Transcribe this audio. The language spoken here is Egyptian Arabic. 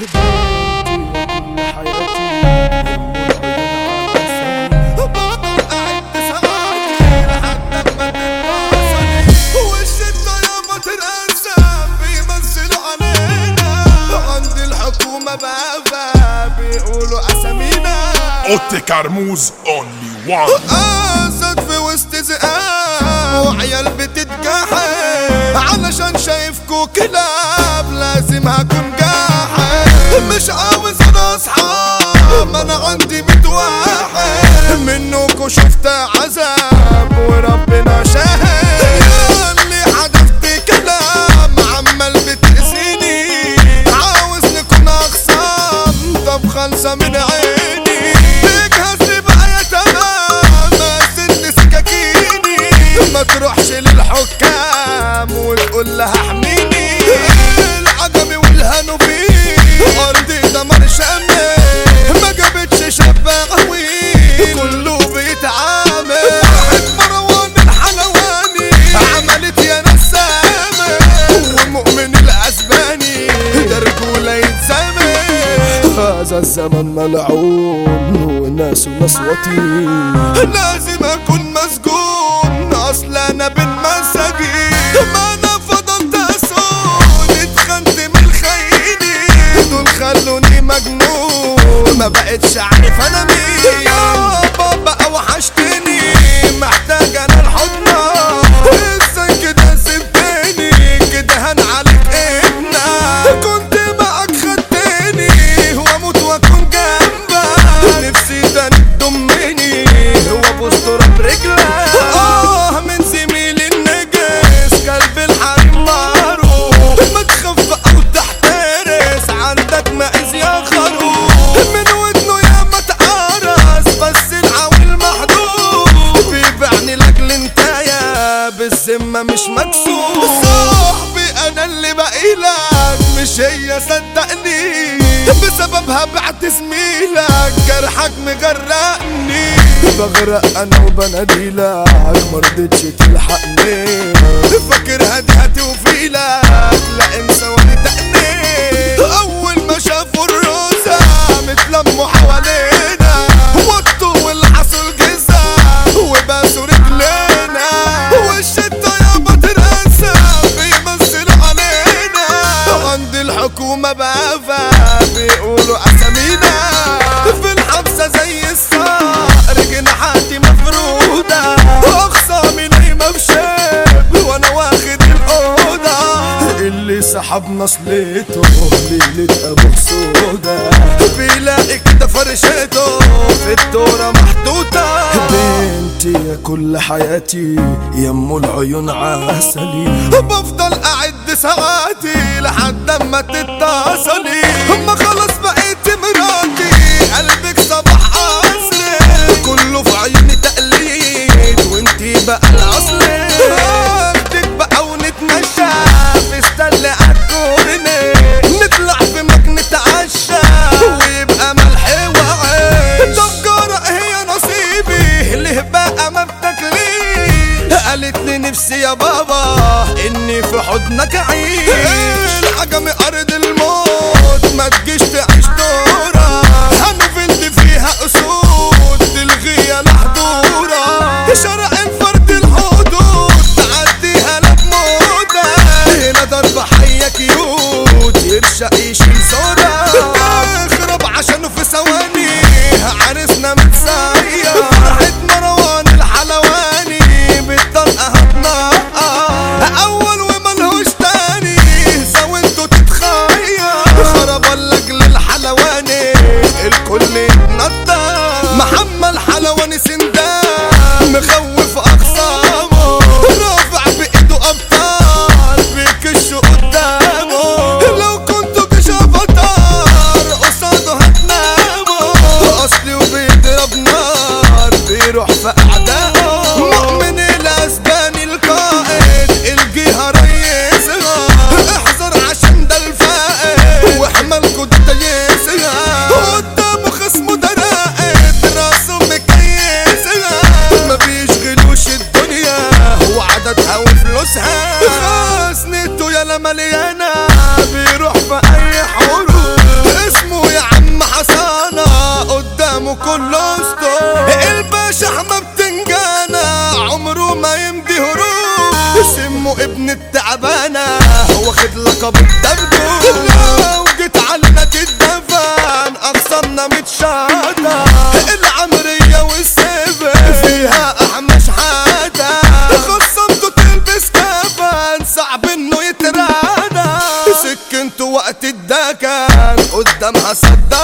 بفضل قاعد ساعاتي لحد ما تتواصل والشدة ياما تنقسم بيمثلوا علينا عند الحكومة بقى بيقولوا أسامينا اوتي كرموز اونلي وان اسد في وسط زقاق وعيال بتتجاحد علشان شايفكو كلاب لازم هكون جاحد مش عاوز انا اصحاب ما انا عندي ميت واحد منكو شفت عذاب وربنا شاهد اللي حدفت كلام عمال بتأذيني عاوز نكون اخصام طب خلصة من عيني تجهز لي بقى يا تمام سن سكاكيني ما تروحش للحكام وتقول لها احميني العجمي والهنوفي ارضي دمر شامل ما جابتش شاب قوي كله بيتعامل واحد مروان الحلواني عملت يا نسامة ومؤمن الاسباني ده رجولة يتسامح هذا الزمن ملعون وناس نصوتي لازم اكون مسجون اصل انا بن مساجين ما انا فضلت اسود اتخنت من خيني دول خلوني مجنون ما بقتش عارف انا مين يابا بقى وحشتني محتاج انا الحضنة ازاي كده سبتني كده هن عليك ابنا كنت معك خدتني واموت واكون جنبك نفسي ده تضمني هو بوسطرة برجلك اه من زميلي النجس كلب الحريم معروف ما تخاف او تحترس عندك مقاس يا خروف من ودنه يا ما تقرص بس العويل محدود بيبيعني لاجل انتايا بالذمة مش مكسور صاحبي انا اللي بقيلك مش هي صدقني بسببها بعت زميلك جرحك مغرقني بغرق انا وبناديلك مرضتش تلحقني فاكر هدهتي وفيلك لا انسى ولي تأني اول ما شافوا الروزة متلموا حوالينا وطوا والحصوا الجزا وباسوا رجلينا والشتا يابا تنسى بيمثلوا علينا عند الحكومة بقى بيقولوا اسامينا في الحبسة زي الصقر جناحاتي مفرودة اخصامي نايمة بشاب وانا واخد الأوضة اللي سحب نصلته ليلة ابو سودا بيلاقي كده فرشته في الدورة محطوطة بنتي يا كل حياتي يم العيون عسلي بفضل أعد ساعاتي لحد ما تتصلي اما خلاص بقيت مراتي قلبك صباح أصلي كله في عيوني تقليد وانتي بقى الأصل اخدك بقى ونتمشى في استل عالكورني نطلع في مكنة عشا ويبقى ملح وعيش تجارة هي نصيبي اللي بقى ما بتاكليش قالت لي نفسي يا بابا اني في حضنك اعيش العجمي ارض الموت ما تجيش لقب الدبدوب لو جيت علينا تدفن اخصامنا متشاطة العمرية والسيفن فيها احمى شحاتة خصمته تلبس كفن صعب انه يترادى سكنته وقت الدكن قدامها صدى